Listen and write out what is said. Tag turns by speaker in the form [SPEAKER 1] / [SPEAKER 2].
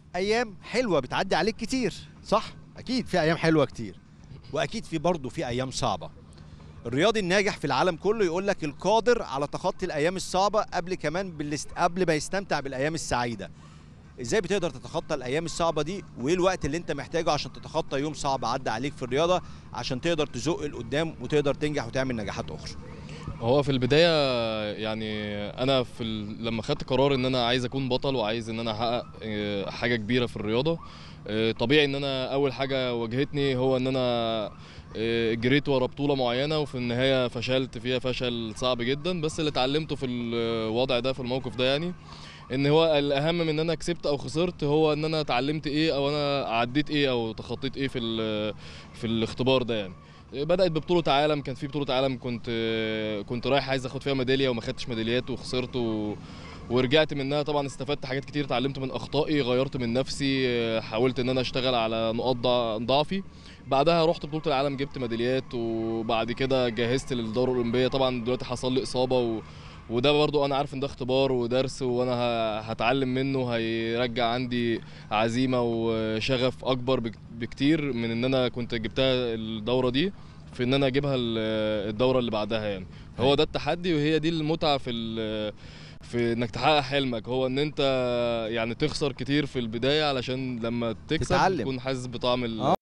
[SPEAKER 1] ايام حلوه بتعدي عليك كتير صح اكيد في ايام حلوه كتير واكيد في برضه في ايام صعبه الرياضي الناجح في العالم كله يقول لك القادر على تخطي الايام الصعبه قبل كمان بالاست... قبل ما يستمتع بالايام السعيده ازاي بتقدر تتخطى الايام الصعبه دي وايه الوقت اللي انت محتاجه عشان تتخطى يوم صعب عدى عليك في الرياضه عشان تقدر تزق لقدام وتقدر تنجح وتعمل نجاحات اخرى
[SPEAKER 2] هو في البداية يعني أنا في ال... لما خدت قرار إن أنا عايز أكون بطل وعايز إن أنا أحقق آه، حاجة كبيرة في الرياضة آه، طبيعي إن أنا أول حاجة واجهتني هو إن أنا آه، جريت ورا بطولة معينة وفي النهاية فشلت فيها فشل صعب جدا بس اللي اتعلمته في الوضع ده في الموقف ده يعني ان هو الاهم من ان انا كسبت او خسرت هو ان انا اتعلمت ايه او انا عديت ايه او تخطيت ايه في ال- في الاختبار ده يعني بدات ببطوله عالم كان في بطوله عالم كنت كنت رايح عايز اخد فيها ميداليه وما خدتش ميداليات وخسرت و... ورجعت منها طبعا استفدت حاجات كتير اتعلمت من اخطائي غيرت من نفسي حاولت ان انا اشتغل على نقاط ضع- ضعفي بعدها رحت بطوله العالم جبت ميداليات وبعد كده جهزت للدوره الاولمبيه طبعا دلوقتي حصل لي اصابه و... وده برضو انا عارف ان ده اختبار ودرس وانا ه- هتعلم منه هيرجع عندي عزيمه وشغف اكبر بك- بكتير من ان انا كنت جبتها الدوره دي في ان انا اجيبها ال- الدوره اللي بعدها يعني هو ده التحدي وهي دي المتعه في ال- في انك تحقق حلمك هو ان انت يعني تخسر كتير في البدايه علشان لما تكسب
[SPEAKER 1] تتعلم.
[SPEAKER 2] تكون حاسس بطعم ال-
[SPEAKER 1] آه.